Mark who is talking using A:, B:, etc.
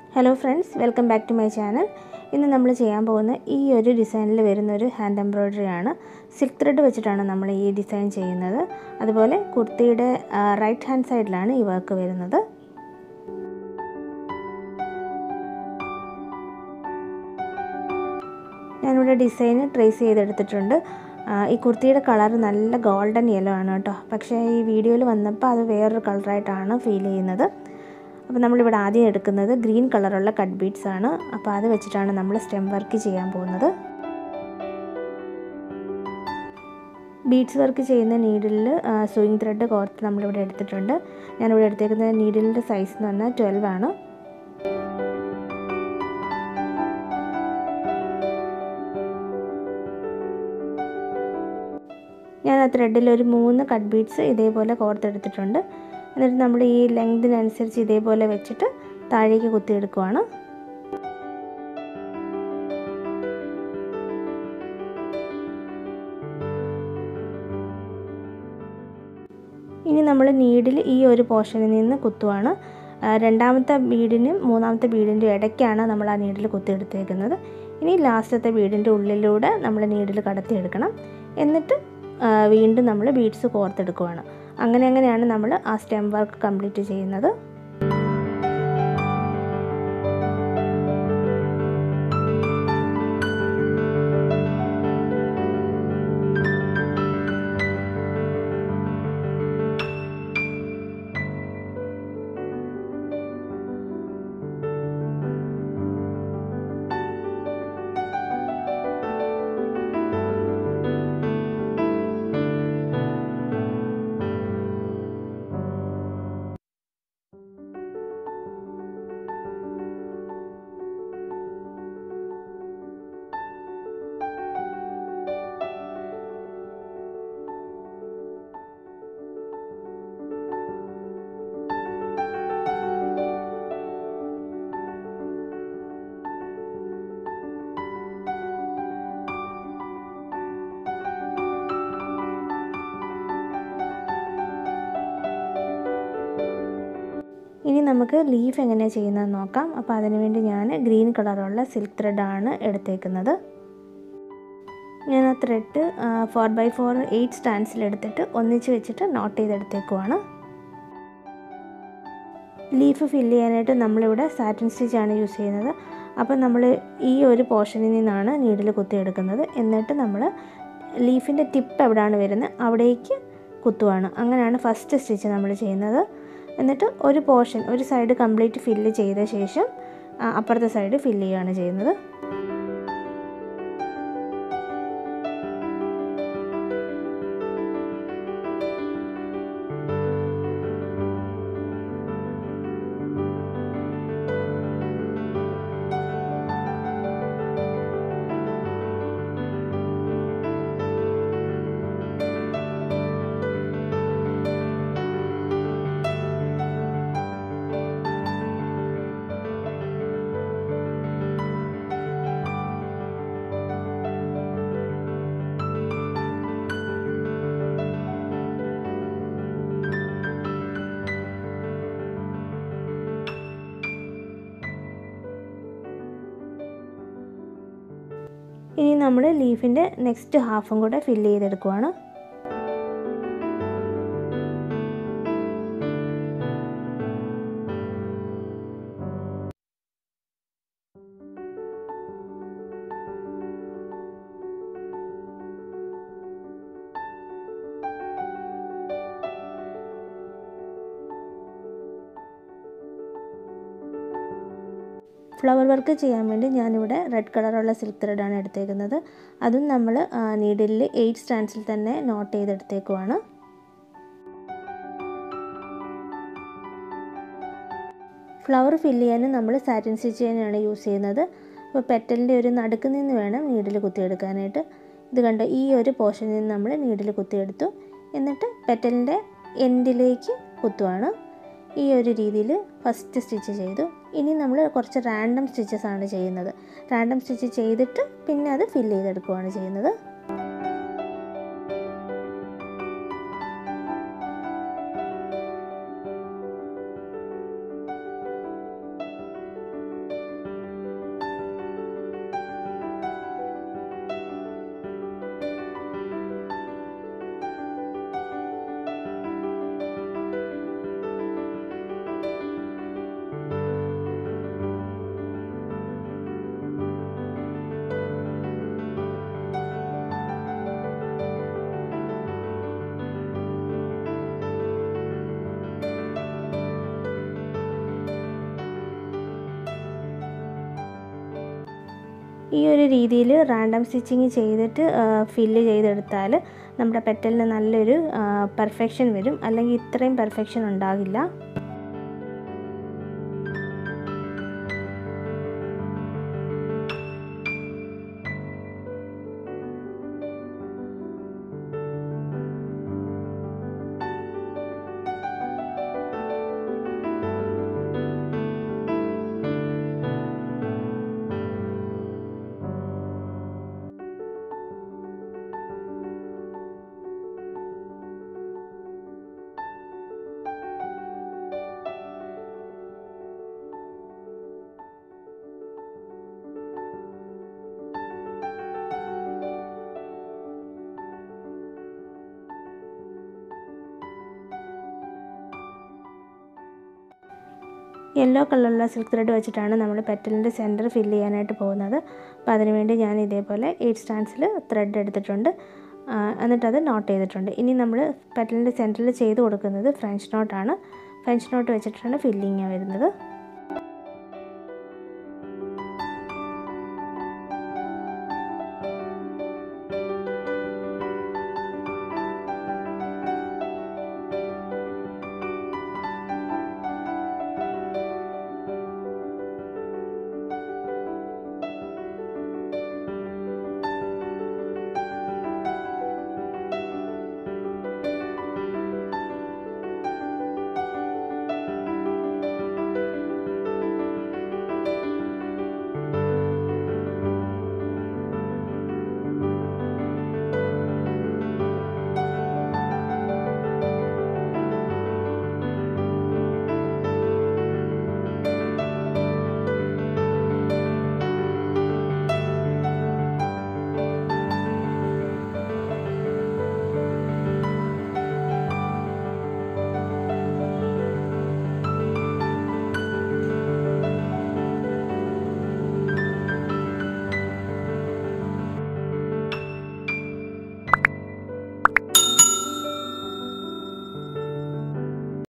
A: hello friends welcome back to my channel ഇന്ന് നമ്മൾ ചെയ്യാൻ പോകുന്ന ഈ ഒരു ഡിസൈനിൽ വരുന്ന ഒരു ഹാൻഡ് എംബ്രോയ്ഡറി ആണ് സിൽക്ക് ത്രെഡ് വെച്ചിട്ടാണ് നമ്മൾ ഈ ഡിസൈൻ ചെയ്യുന്നത് അതുപോലെ കുർത്തിയുടെ റൈറ്റ് ഹാൻഡ് സൈഡിലാണ് ഈ വർക്ക് വരുന്നത് ഞാനിവിടെ ഡിസൈൻ ട്രേസ് ചെയ്തെടുത്തിട്ടുണ്ട് ഈ കുർത്തിയുടെ കളർ നല്ല ഗോൾഡൻ യെല്ലോ ആണ് കേട്ടോ പക്ഷേ ഈ വീഡിയോയിൽ വന്നപ്പോൾ അത് വേറൊരു കളറായിട്ടാണ് ഫീൽ ചെയ്യുന്നത് അപ്പോൾ നമ്മളിവിടെ ആദ്യം എടുക്കുന്നത് ഗ്രീൻ കളറുള്ള കട്ട് ബീഡ്സ് ആണ് അപ്പോൾ അത് വെച്ചിട്ടാണ് നമ്മൾ സ്റ്റെം വർക്ക് ചെയ്യാൻ പോകുന്നത് ബീഡ്സ് വർക്ക് ചെയ്യുന്ന നീഡിലിൽ സൂയിങ് ത്രെഡ് കോർത്ത് നമ്മളിവിടെ എടുത്തിട്ടുണ്ട് ഞാനിവിടെ എടുത്തേക്കുന്ന നീഡിലിൻ്റെ സൈസ് എന്ന് പറഞ്ഞാൽ ട്വൽവ് ആണ് ഞാൻ ആ ത്രെഡിൽ ഒരു മൂന്ന് കട്ട് ബീഡ്സ് ഇതേപോലെ കോർത്തെടുത്തിട്ടുണ്ട് എന്നിട്ട് നമ്മൾ ഈ ലെങ്തിനനുസരിച്ച് ഇതേപോലെ വെച്ചിട്ട് താഴേക്ക് കുത്തിയെടുക്കുവാണ് ഇനി നമ്മൾ നീഡിൽ ഈ ഒരു പോർഷനിൽ നിന്ന് കുത്തുവാണ് രണ്ടാമത്തെ ബീഡിനും മൂന്നാമത്തെ ബീഡിൻ്റെ ഇടയ്ക്കാണ് നമ്മൾ ആ നീഡിൽ കുത്തിയെടുത്തേക്കുന്നത് ഇനി ലാസ്റ്റത്തെ ബീഡിൻ്റെ ഉള്ളിലൂടെ നമ്മൾ നീഡിൽ കടത്തിയെടുക്കണം എന്നിട്ട് വീണ്ടും നമ്മൾ ബീഡ്സ് കോർത്തെടുക്കുവാണ് അങ്ങനെ അങ്ങനെയാണ് നമ്മൾ ആ സ്റ്റെം വർക്ക് കംപ്ലീറ്റ് ചെയ്യുന്നത് ഇനി നമുക്ക് ലീഫ് എങ്ങനെയാണ് ചെയ്യുന്നത് നോക്കാം അപ്പോൾ അതിനുവേണ്ടി ഞാൻ ഗ്രീൻ കളറുള്ള സിൽക്ക് ത്രെഡാണ് എടുത്തേക്കുന്നത് ഞാൻ ആ thread four by four eight സ്റ്റാൻഡ്സിലെടുത്തിട്ട് ഒന്നിച്ച് വെച്ചിട്ട് നോട്ട് ചെയ്തെടുത്തേക്കുവാണ് ലീഫ് ഫില്ല് ചെയ്യാനായിട്ട് നമ്മളിവിടെ സാറ്റിൻ സ്റ്റിച്ചാണ് യൂസ് ചെയ്യുന്നത് അപ്പോൾ നമ്മൾ ഈ ഒരു പോർഷനിൽ നിന്നാണ് നീഡിൽ കുത്തിയെടുക്കുന്നത് എന്നിട്ട് നമ്മൾ ലീഫിൻ്റെ ടിപ്പ് എവിടെയാണ് വരുന്നത് അവിടേക്ക് കുത്തുവാണ് അങ്ങനെയാണ് ഫസ്റ്റ് സ്റ്റിച്ച് നമ്മൾ ചെയ്യുന്നത് എന്നിട്ട് ഒരു പോർഷൻ ഒരു സൈഡ് കംപ്ലീറ്റ് ഫില്ല് ചെയ്ത ശേഷം അപ്പുറത്തെ സൈഡ് ഫില്ല് ചെയ്യുകയാണ് ചെയ്യുന്നത് ഇനി നമ്മൾ ലീഫിൻ്റെ നെക്സ്റ്റ് ഹാഫും കൂടെ ഫില്ല് ചെയ്തെടുക്കുവാണ് ഫ്ലവർ വർക്ക് ചെയ്യാൻ വേണ്ടി ഞാനിവിടെ റെഡ് കളറുള്ള സിൽക്ക് ത്രെഡാണ് എടുത്തേക്കുന്നത് അതും നമ്മൾ നീഡിലിൽ എയ്റ്റ് സ്റ്റാൻഡ്സിൽ തന്നെ നോട്ട് ചെയ്തെടുത്തേക്കുവാണ് ഫ്ലവർ ഫില്ല് ചെയ്യാനും നമ്മൾ സാറ്റിൻ സ്റ്റിച്ച് ചെയ്യാനാണ് യൂസ് ചെയ്യുന്നത് അപ്പോൾ പെറ്റലിൻ്റെ ഒരു നടുക്ക് നിന്ന് വേണം നീഡിൽ കുത്തിയെടുക്കാനായിട്ട് ഇത് കണ്ട ഈ ഒരു പോർഷനിൽ നിന്ന് നമ്മൾ നീഡിൽ കുത്തിയെടുത്തു എന്നിട്ട് പെറ്റലിൻ്റെ എൻഡിലേക്ക് കുത്തുവാണ് ഈ ഒരു രീതിയിൽ ഫസ്റ്റ് സ്റ്റിച്ച് ചെയ്തു ഇനി നമ്മൾ കുറച്ച് റാൻഡം സ്റ്റിച്ചസ് ആണ് ചെയ്യുന്നത് റാൻഡം സ്റ്റിച്ച് ചെയ്തിട്ട് പിന്നെ അത് ഫില്ല് ചെയ്തെടുക്കുകയാണ് ചെയ്യുന്നത് ഈ ഒരു രീതിയിൽ റാൻഡം സ്റ്റിച്ചിങ് ചെയ്തിട്ട് ഫില്ല് ചെയ്തെടുത്താൽ നമ്മുടെ പെറ്റലിന് നല്ലൊരു പെർഫെക്ഷൻ വരും അല്ലെങ്കിൽ ഇത്രയും പെർഫെക്ഷൻ ഉണ്ടാകില്ല യെല്ലോ കളറുള്ള സിൽക്ക് ത്രെഡ് വെച്ചിട്ടാണ് നമ്മൾ പെറ്റലിൻ്റെ സെൻറ്റർ ഫില്ല് ചെയ്യാനായിട്ട് പോകുന്നത് അപ്പോൾ അതിനുവേണ്ടി ഞാൻ ഇതേപോലെ എയ്റ്റ് സ്റ്റാൻഡ്സിൽ ത്രെഡ് എടുത്തിട്ടുണ്ട് എന്നിട്ടത് നോട്ട് ചെയ്തിട്ടുണ്ട് ഇനി നമ്മൾ പെറ്റലിൻ്റെ സെൻറ്ററിൽ ചെയ്ത് കൊടുക്കുന്നത് ഫ്രഞ്ച് നോട്ടാണ് ഫ്രഞ്ച് നോട്ട് വെച്ചിട്ടാണ് ഫില്ലിങ് വരുന്നത്